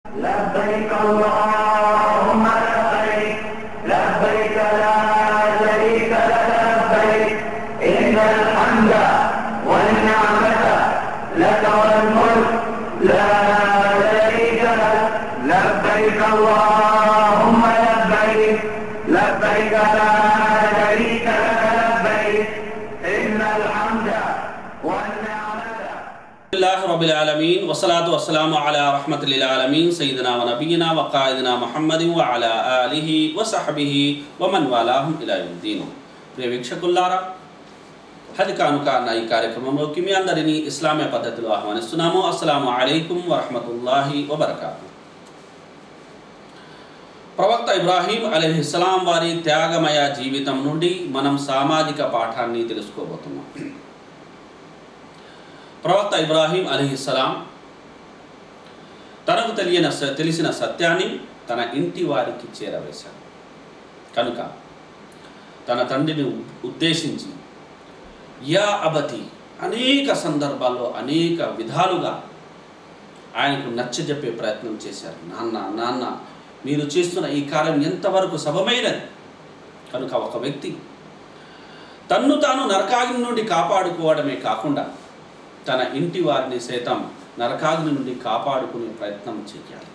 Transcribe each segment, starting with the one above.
لبيك اللهم لبيك لبيك لا شريك لك لبيك إن الحمد والنعمة لك والملك لا شريك لك لبيك اللهم لبيك لبيك لا شريك لك لبيك إن الحمد والنعمة الله رب العالمين والصلاة والسلام على رحمة للعالمين سيدنا ونبينا وقائدنا محمد وعلى آله وصحبه ومن والاهم إلى يوم الدين ప్రియ వీక్షకుల్లారా హజ్ కానుక అన్న ఈ కార్యక్రమంలోకి మీ అందరినీ ఇస్లామీయ పద్ధతిలో ఆహ్వానిస్తున్నాము అస్సలాము అలైకుం వరహమతుల్లాహి వబర్కాతు ప్రవక్త ఇబ్రాహీం అలీహిస్సలాం వారి త్యాగమయ జీవితం నుండి మనం సామాజిక పాఠాన్ని తెలుసుకోబోతున్నాం ప్రవక్త ఇబ్రాహీం అలీహిస్సలాం తనకు తెలియని స- తెలిసిన సత్యాన్ని తన ఇంటి వారికి చేరవేశాడు కనుక తన తండ్రిని ఉ- ఉద్దేశించి యా అబతి అనేక సందర్భాల్లో అనేక విధాలుగా ఆయనకు నచ్చజెప్పే ప్రయత్నం చేశారు నాన్న నాన్న మీరు చేస్తున్న ఈ కార్యం ఎంతవరకు సబమైనది కనుక ఒక వ్యక్తి తన్ను తాను నరకాగ్ని నుండి కాపాడుకోవడమే కాకుండా తన ఇంటి వారిని సైతం నరకాగ్ని నుండి కాపాడుకునే ప్రయత్నం చేయాలి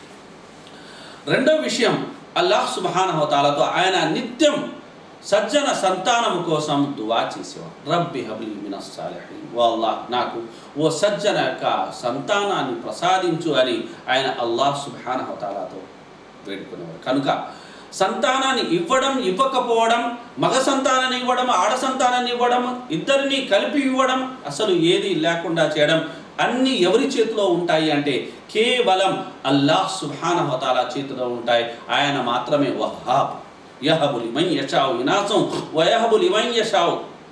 రెండో విషయం అల్లాహ్ సుబహానహతాలతో ఆయన నిత్యం సజ్జన సంతానము కోసం దువా చేసేవాడు రబ్బి హబ్లి మినస్ సాలిహీన్ ఓ అల్లాహ్ నాకు ఓ సజ్జన యొక్క సంతానాన్ని ప్రసాదించు అని ఆయన అల్లాహ్ సుబహానహతాలతో వేడుకునేవాడు కనుక సంతానాన్ని ఇవ్వడం ఇవ్వకపోవడం మగ సంతానాన్ని ఇవ్వడం ఆడ సంతానాన్ని ఇవ్వడం ఇద్దరిని కలిపి ఇవ్వడం అసలు ఏది లేకుండా చేయడం అన్ని ఎవరి చేతిలో ఉంటాయి అంటే కేవలం అల్లాహ్ సుబ్హానహువతాలా చేతిలో ఉంటాయి ఆయన మాత్రమే వహాబ్ యహబులి మన్ యషావు వినాశం వయహబులి మన్ యషావు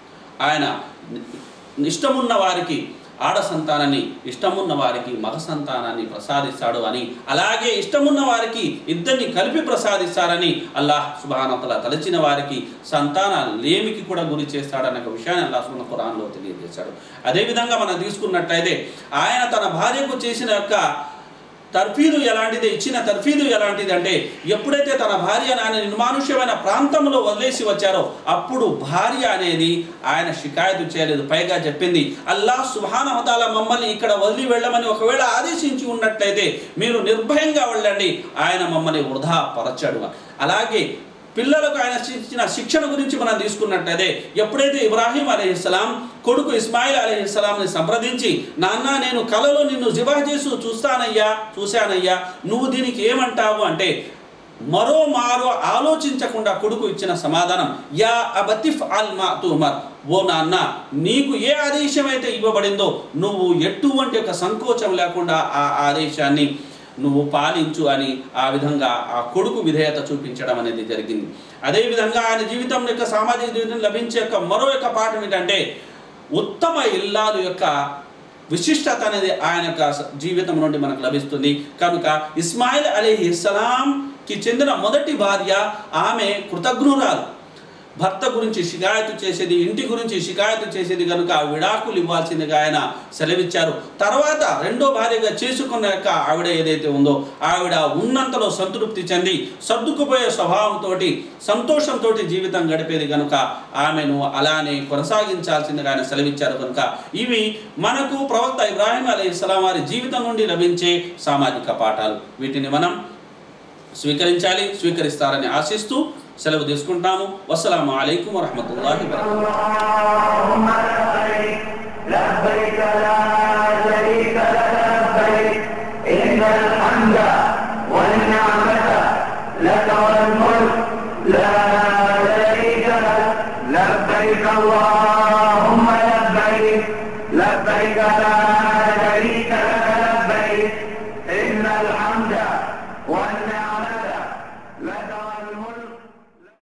ఆయన ఇష్టమున్న వారికి ఆడ సంతానాన్ని ఇష్టమున్న వారికి మగ సంతానాన్ని ప్రసాదిస్తాడు అని అలాగే ఇష్టమున్న వారికి ఇద్దరిని కలిపి ప్రసాదిస్తారని అల్లాహ్ సుబానతల తలచిన వారికి సంతాన లేమికి కూడా గురి చేస్తాడనే ఒక విషయాన్ని అల్లాహ్ సుబాన ఖురాన్లో తెలియజేశాడు అదేవిధంగా మనం తీసుకున్నట్టయితే ఆయన తన భార్యకు చేసిన యొక్క తర్ఫీదు ఎలాంటిది ఇచ్చిన తర్ఫీదు ఎలాంటిది అంటే ఎప్పుడైతే తన భార్య ఆయన నిర్మానుష్యమైన ప్రాంతంలో వదిలేసి వచ్చారో అప్పుడు భార్య అనేది ఆయన షికాయతు చేయలేదు పైగా చెప్పింది అల్లాహ్ సుభానహతాల మమ్మల్ని ఇక్కడ వదిలి వెళ్ళమని ఒకవేళ ఆదేశించి ఉన్నట్లయితే మీరు నిర్భయంగా వెళ్ళండి ఆయన మమ్మల్ని వృధా పరచడు అలాగే పిల్లలకు ఆయన ఇచ్చిన శిక్షణ గురించి మనం తీసుకున్నట్టయితే ఎప్పుడైతే ఇబ్రాహీం అలీహిస్సలాం కొడుకు ఇస్మాయిల్ అలీహిస్సలాంని సంప్రదించి నాన్న నేను కలలో నిన్ను జిబా చేసు చూస్తానయ్యా చూశానయ్యా నువ్వు దీనికి ఏమంటావు అంటే మరో మారో ఆలోచించకుండా కొడుకు ఇచ్చిన సమాధానం యా అబతిఫ్ అల్ మా తుమర్ ఓ నాన్న నీకు ఏ ఆదేశం అయితే ఇవ్వబడిందో నువ్వు ఎటువంటి ఒక సంకోచం లేకుండా ఆ ఆదేశాన్ని నువ్వు పాలించు అని ఆ విధంగా ఆ కొడుకు విధేయత చూపించడం అనేది జరిగింది అదేవిధంగా ఆయన జీవితం యొక్క సామాజిక జీవితం లభించే యొక్క మరో యొక్క పాఠం ఏంటంటే ఉత్తమ ఇల్లాలు యొక్క విశిష్టత అనేది ఆయన యొక్క స- జీవితం నుండి మనకు లభిస్తుంది కనుక ఇస్మాయిల్ అలీ ఇస్లాంకి చెందిన మొదటి భార్య ఆమె కృతజ్ఞురాలు భర్త గురించి షికాయతు చేసేది ఇంటి గురించి షికాయతు చేసేది కనుక విడాకులు ఇవ్వాల్సిందిగా ఆయన సెలవిచ్చారు తర్వాత రెండో భార్యగా చేసుకున్న యొక్క ఆవిడ ఏదైతే ఉందో ఆవిడ ఉన్నంతలో సంతృప్తి చెంది సర్దుకుపోయే స్వభావంతో సంతోషంతో జీవితం గడిపేది కనుక ఆమెను అలానే కొనసాగించాల్సిందిగా ఆయన సెలవిచ్చారు కనుక ఇవి మనకు ప్రవక్త ఇబ్రాహీం అలీ ఇస్లాం వారి జీవితం నుండి లభించే సామాజిక పాఠాలు వీటిని మనం స్వీకరించాలి స్వీకరిస్తారని ఆశిస్తూ సెలవు తీసుకుంటాము వసలాము అలైకుం వరహమతుల్లాహి వబరకాతుహు اللهم لبيك لبيك لا شريك لك لبيك إن الحمد والنعمة لك والملك لا شريك لك لبيك اللهم لبيك لبيك لا